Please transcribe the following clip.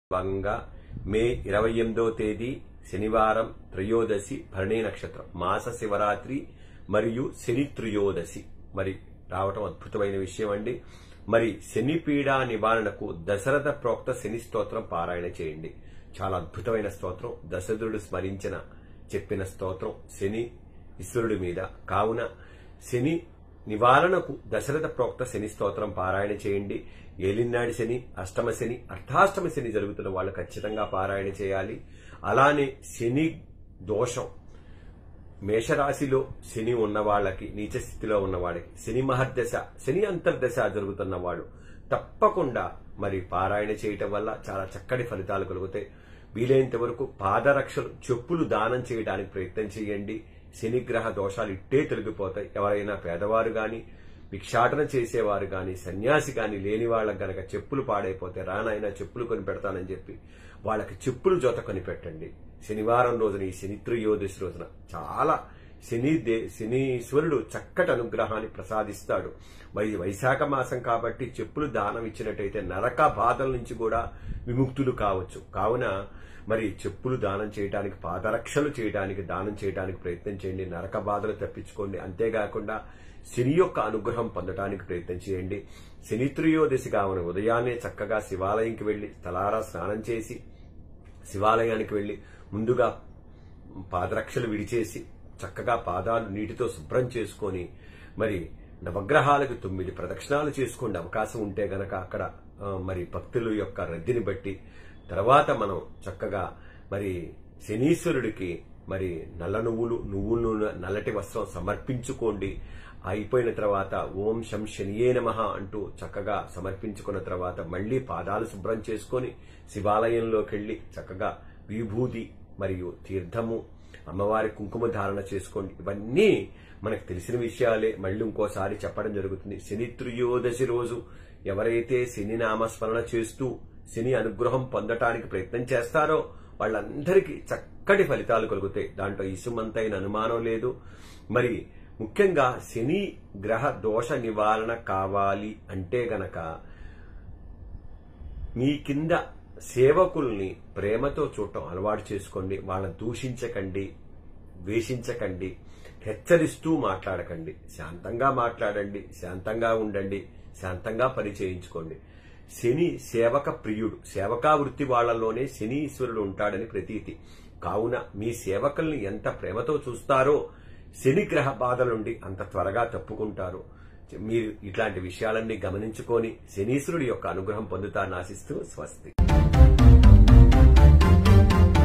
భాగంగా మే ఇరవై ఎనిమిదో తేదీ శనివారం త్రయోదశి భరణి నక్షత్రం మాస శివరాత్రి మరియు శని త్రయోదశి మరి రావటం అద్భుతమైన విషయం అండి మరి శని పీడ నివారణకు దశరథ ప్రోక్త శని స్తోత్రం పారాయణ చేయండి చాలా అద్భుతమైన స్తోత్రం దశరథుడు స్మరించిన చెప్పిన స్తోత్రం శని ఈశ్వరుడి మీద కావున శని నివారణకు దశరథ ప్రోక్త శని స్తోత్రం పారాయణ చేయండి ఏలినాడి శని అష్టమ శని అర్ధాష్టమ శని జరుగుతున్న వాళ్ళు ఖచ్చితంగా పారాయణ చేయాలి అలానే శని దోషం మేషరాశిలో శని ఉన్న వాళ్ళకి నీచ స్థితిలో ఉన్న వాళ్ళకి శని మహర్దశ శని అంతర్దశ జరుగుతున్న వాళ్ళు తప్పకుండా మరి పారాయణ చేయటం వల్ల చాలా చక్కటి ఫలితాలు కలుగుతాయి వీలైనంత వరకు పాదరక్షలు చెప్పులు దానం చేయడానికి ప్రయత్నం చేయండి శనిగ్రహ దోషాలు ఇట్టే తొలగిపోతాయి ఎవరైనా పేదవారు గాని భిక్షాటన చేసేవారు గాని సన్యాసి గాని లేని వాళ్ళకి గనక చెప్పులు పాడైపోతే రానైనా చెప్పులు కొని పెడతానని చెప్పి వాళ్ళకి చెప్పులు జత కొనిపెట్టండి శనివారం రోజున ఈ శని త్రయోదశి రోజున చాలా శని దే శనీశ్వరుడు చక్కటి అనుగ్రహాన్ని ప్రసాదిస్తాడు మరి వైశాఖ మాసం కాబట్టి చెప్పులు దానం ఇచ్చినట్టయితే నరక బాధల నుంచి కూడా విముక్తులు కావచ్చు కావున మరి చెప్పులు దానం చేయడానికి పాదరక్షలు చేయడానికి దానం చేయడానికి ప్రయత్నం చేయండి నరక బాధలు తప్పించుకోండి అంతేకాకుండా శని యొక్క అనుగ్రహం పొందడానికి ప్రయత్నం చేయండి శని త్రయోదశి కావున ఉదయాన్నే చక్కగా శివాలయంకి వెళ్లి తలారా స్నానం చేసి శివాలయానికి వెళ్లి ముందుగా పాదరక్షలు విడిచేసి చక్కగా పాదాలు నీటితో శుభ్రం చేసుకొని మరి నవగ్రహాలకు తొమ్మిది ప్రదక్షిణాలు చేసుకోండి అవకాశం ఉంటే గనక అక్కడ ఆ, మరి భక్తుల యొక్క రద్దీని బట్టి తర్వాత మనం చక్కగా మరి శనీశ్వరుడికి మరి నల్ల నువ్వులు నువ్వుల నూనె నల్లటి వస్త్రం సమర్పించుకోండి అయిపోయిన తర్వాత ఓం శం శనియే నమః అంటూ చక్కగా సమర్పించుకున్న తర్వాత మళ్లీ పాదాలు శుభ్రం చేసుకొని శివాలయంలోకి వెళ్లి చక్కగా విభూతి మరియు తీర్థము అమ్మవారి కుంకుమ ధారణ చేసుకోండి ఇవన్నీ మనకు తెలిసిన విషయాలే మళ్ళీ ఇంకోసారి చెప్పడం జరుగుతుంది శని త్రయోదశి రోజు ఎవరైతే శని నామస్మరణ చేస్తూ శని అనుగ్రహం పొందటానికి ప్రయత్నం చేస్తారో వాళ్ళందరికీ చక్కటి ఫలితాలు కలుగుతాయి దాంట్లో ఇసుమంతైన అనుమానం లేదు మరి ముఖ్యంగా శని గ్రహ దోష నివారణ కావాలి అంటే గనక మీ కింద సేవకుల్ని ప్రేమతో చూడటం అలవాటు చేసుకోండి వాళ్ళని దూషించకండి ద్వేషించకండి హెచ్చరిస్తూ మాట్లాడకండి శాంతంగా మాట్లాడండి శాంతంగా ఉండండి శాంతంగా పని చేయించుకోండి శని సేవక ప్రియుడు సేవకా వృత్తి వాళ్లలోనే శని ఈశ్వరుడు ఉంటాడని ప్రతీతి కావున మీ సేవకుల్ని ఎంత ప్రేమతో చూస్తారో శని గ్రహ బాధల నుండి అంత త్వరగా తప్పుకుంటారు మీరు ఇట్లాంటి విషయాలన్నీ గమనించుకొని శనీశ్వరుడి యొక్క అనుగ్రహం పొందుతారని ఆశిస్తూ స్వస్తి